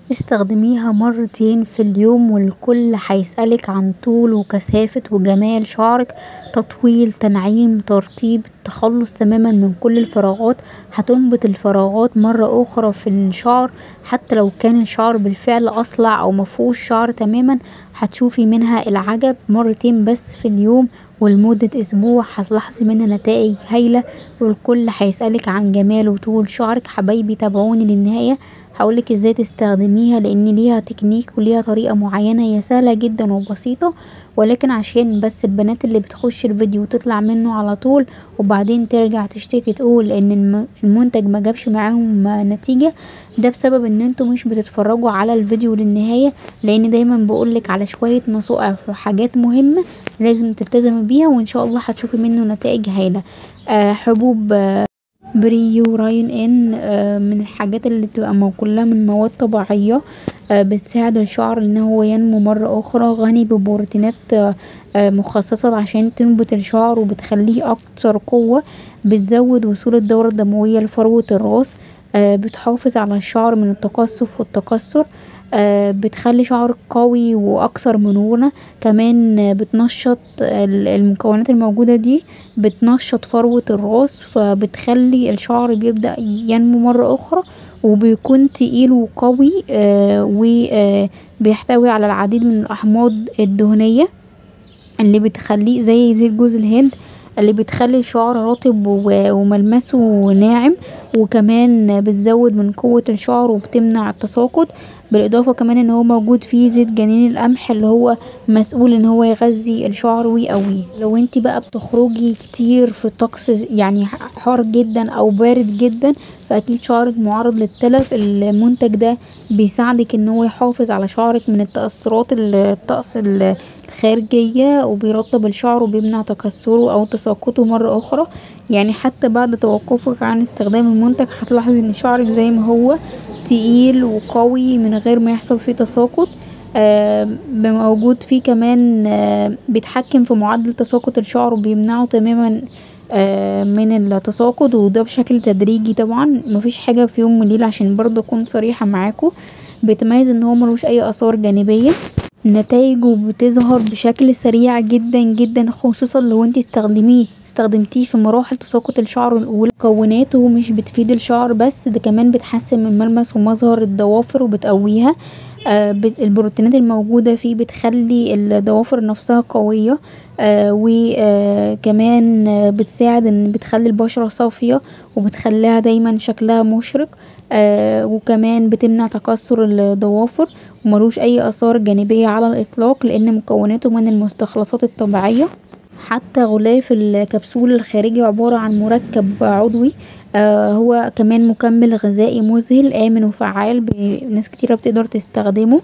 استخدميها مرتين في اليوم والكل هيسألك عن طول و كثافة و جمال شعرك تطويل تنعيم ترطيب التخلص تماما من كل الفراغات هتنبت الفراغات مرة اخرى في الشعر حتى لو كان الشعر بالفعل اصلع او مفيهوش شعر تماما هتشوفي منها العجب مرتين بس في اليوم ولمدة اسبوع هتلاحظي منها نتايج هايلة والكل هيسألك عن جمال و طول شعرك حبايبي تابعوني للنهاية هقولك ازاي تستخدميها لان ليها تكنيك وليها طريقة معينة هي سهلة جدا و بسيطة ولكن عشان بس البنات اللي بتخش الفيديو وتطلع منه على طول وبعدين ترجع تشتكي تقول ان المنتج مجابش معاهم نتيجة دا بسبب ان انتوا مش بتتفرجوا على الفيديو للنهاية لان دايما بقولك على شوية نصائح و حاجات مهمة لازم تلتزمي بيها وان شاء الله هتشوفي منه نتايج هايلة حبوب بريو راين ان من الحاجات اللي بتبقى كلها من مواد طبيعية بتساعد الشعر ان هو ينمو مرة اخرى غني ببروتينات مخصصة عشان تنبت الشعر و بتخليه اكتر قوة بتزود وصول الدورة الدموية لفروة الراس بتحافظ على الشعر من التقصف و التكسر بتخلي شعرك قوي و اكثر مرونة كمان بتنشط المكونات الموجودة دي بتنشط فروة الراس ف بتخلي الشعر بيبدأ ينمو مرة اخرى و بيكون تقيل و قوي و بيحتوي على العديد من الاحماض الدهنية اللي بتخليه زي زيت جوز الهند اللي بتخلي الشعر رطب و ملمسه ناعم وكمان بتزود من قوة الشعر و بتمنع التساقط بالاضافة كمان ان هو موجود فيه زيت جنين القمح اللي هو مسؤول ان هو يغذي الشعر و يقويه لو انتي بقا بتخرجي كتير في طقس يعني حار جدا او بارد جدا ف اكيد شعرك معرض للتلف المنتج دا بيساعدك ان هو يحافظ على شعرك من التأثرات الطقس الخارجية و بيرطب الشعر و بيمنع تكسره او تساقطه مرة اخرى يعني حتى بعد توقفك عن استخدام المنتج هتلاحظي ان شعرك زي ما هو تقيل و قوي من غير ما يحصل فيه تساقط موجود فيه كمان بيتحكم في معدل تساقط الشعر و بيمنعه تماما من التساقط و دا بشكل تدريجي طبعا مفيش حاجة في يوم وليلة عشان برضو اكون صريحة معاكوا بيتميز ان هو ملهوش اي اثار جانبية نتايجه بتظهر بشكل سريع جدا جدا خصوصا لو انتي استخدميه استخدمتيه في مراحل تساقط الشعر الاولى مكوناته مش بتفيد الشعر بس دا كمان بتحسن من ملمس و مظهر الضوافر و بتقويها البروتينات الموجودة فيه بتخلي الضوافر نفسها قوية و كمان بتساعد ان بتخلي البشرة صافية و بتخليها دايما شكلها مشرق وكمان بتمنع تكسر الضوافر و ملوش اي اثار جانبية على الاطلاق لان مكوناته من المستخلصات الطبيعية حتى غلاف الكبسولة الخارجي عبارة عن مركب عضوي هو كمان مكمل غذائي مذهل امن و فعال ناس كتيرة بتقدر تستخدمه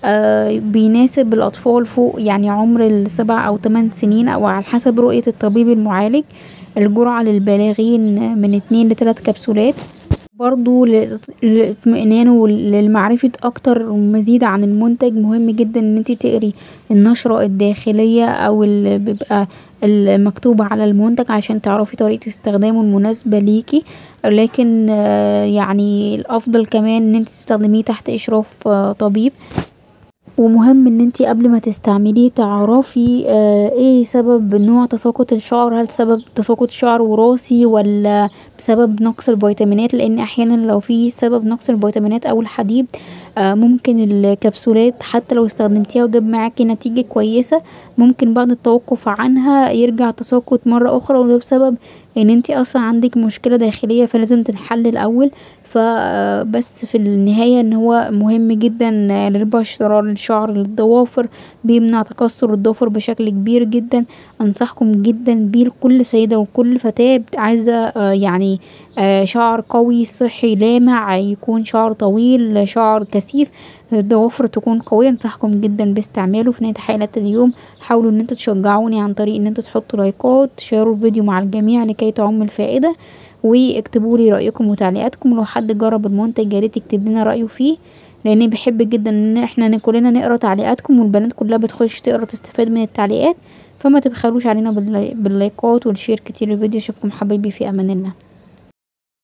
بيناسب الاطفال فوق يعني عمر السبع او تمن سنين او على حسب رؤية الطبيب المعالج الجرعة للبالغين من اتنين لتلات كبسولات برضو للاطمئنان و لمعرفة اكتر مزيد عن المنتج مهم جدا ان انتي تقري النشرة الداخلية او اللي بيبقى المكتوب على المنتج عشان تعرفي طريقة استخدامه المناسبة ليكي لكن يعني الافضل كمان ان انتي تستخدميه تحت اشراف طبيب و مهم ان انتي قبل ما تستعمليه تعرفي ايه سبب نوع تساقط الشعر هل سبب تساقط الشعر وراثي ولا بسبب نقص الفيتامينات لان احيانا لو في سبب نقص الفيتامينات او الحديد ممكن الكبسولات حتى لو استخدمتيها و جاب معاكي نتيجة كويسة ممكن بعد التوقف عنها يرجع تساقط مرة اخرى و دا بسبب ان انتي اصلا عندك مشكلة داخلية فلازم تتحل الاول ف بس في النهاية ان هو مهم جدا للبشرة للشعر للضوافر بيمنع تكسر الضوافر بشكل كبير جدا انصحكم جدا بيه لكل سيدة و كل فتاة عايزة يعني شعر قوي صحي لامع يكون شعر طويل شعر كثيف الضوافر تكون قوية انصحكم جدا باستعماله في نهاية حلقة اليوم حاولوا ان انتوا تشجعوني عن طريق ان انتوا تحطوا لايكات تشيروا الفيديو مع الجميع لكي تعم الفائدة و اكتبولي رايكم و تعليقاتكم ولو حد جرب المنتج ياريت يكتبلنا رايه فيه لاني بحب جدا ان احنا كلنا نقرا تعليقاتكم و البنات كلها بتخش تقرا تستفاد من التعليقات فمتبخلوش علينا باللايكات و الشير كتير للفيديو اشوفكم حبايبي في امان الله